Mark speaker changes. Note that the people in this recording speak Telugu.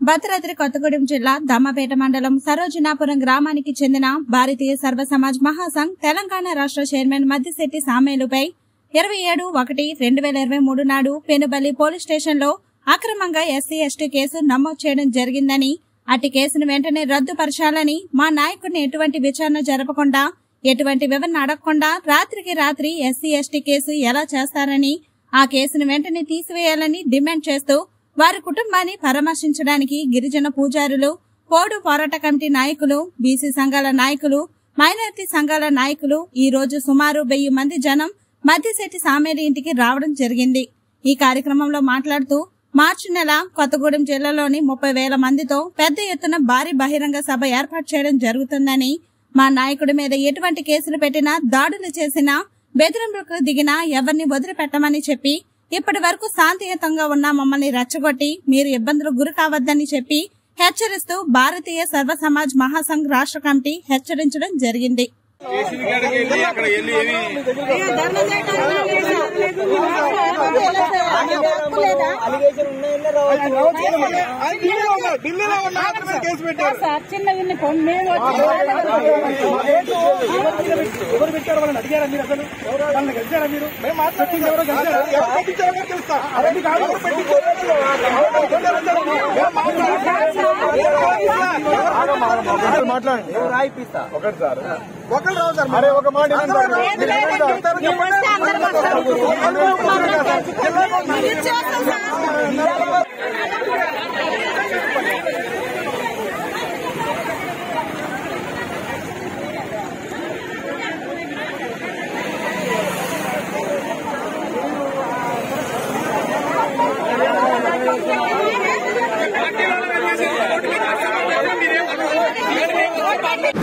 Speaker 1: భద్రాద్రి కొత్తగూడెం జిల్లా దమ్మపేట మండలం సరోజనాపురం గ్రామానికి చెందిన భారతీయ సర్వ సమాజ్ మహాసంఘ్ తెలంగాణ రాష్ట్ర చైర్మన్ మద్దిశెట్టి సామేలుపై ఇరవై ఏడు ఒకటి రెండు వేల ఇరవై మూడు నాడు పెనుబల్లి పోలీస్ స్టేషన్లో అక్రమంగా ఎస్సీ ఎస్టీ కేసు నమోదు చేయడం జరిగిందని అట్టి కేసును వెంటనే రద్దుపరచాలని మా నాయకుడిని ఎటువంటి విచారణ జరపకుండా ఎటువంటి వివరణ అడగకుండా రాత్రికి రాత్రి ఎస్సీ ఎస్టీ కేసు ఎలా చేస్తారని ఆ కేసును వెంటనే తీసివేయాలని డిమాండ్ చేస్తూ వారి కుటుంబాన్ని పరామర్శించడానికి గిరిజన పూజారులు పోడు పోరాట కమిటీ నాయకులు బీసీ సంఘాల నాయకులు మైనారిటీ సంఘాల నాయకులు ఈ రోజు సుమారు వెయ్యి మంది జనం మద్దిశెట్టి సామేలి ఇంటికి రావడం జరిగింది ఈ కార్యక్రమంలో మాట్లాడుతూ మార్చి నెల కొత్తగూడెం జిల్లాలోని ముప్పై వేల మందితో పెద్ద ఎత్తున భారీ బహిరంగ సభ ఏర్పాటు చేయడం జరుగుతుందని మా నాయకుడి మీద ఎటువంటి కేసులు పెట్టినా దాడులు చేసినా బెదిరింపులకు దిగినా ఎవరిని వదిలిపెట్టమని చెప్పి ఇప్పటి వరకు శాంతియుతంగా ఉన్న మమ్మల్ని రెచ్చగొట్టి మీరు ఇబ్బందులకు గురి కావద్దని చెప్పి హెచ్చరిస్తూ భారతీయ సర్వ సమాజ్ మహాసంఘ్ రాష్ట్ర కమిటీ హెచ్చరించడం జరిగింది
Speaker 2: స్టేషన్ కాడికి వెళ్ళి అక్కడ వెళ్ళి ఏమి ఢిల్లీలో ఉన్న ఆత్మ కేసు పెట్టారు
Speaker 3: సార్ చిన్న యూనిఫామ్ మేము
Speaker 4: ఎవరు పెట్టారు వాళ్ళని అడిగారా మీరు అసలు వాళ్ళని కలిసారా మీరు మేము మాట్లాడుతుంది ఎవరో కలిసారా
Speaker 2: ఎవరు పెట్టించారో తెలుస్తా
Speaker 4: అది కాదు ఎవరు పెట్టించారు మాట్లాడండి ఒకటి సార్
Speaker 2: ఒకరు రావు సార్
Speaker 4: అరే ఒక మాట వినండి సార్. మీరు వినండి సార్.
Speaker 2: పార్టీలో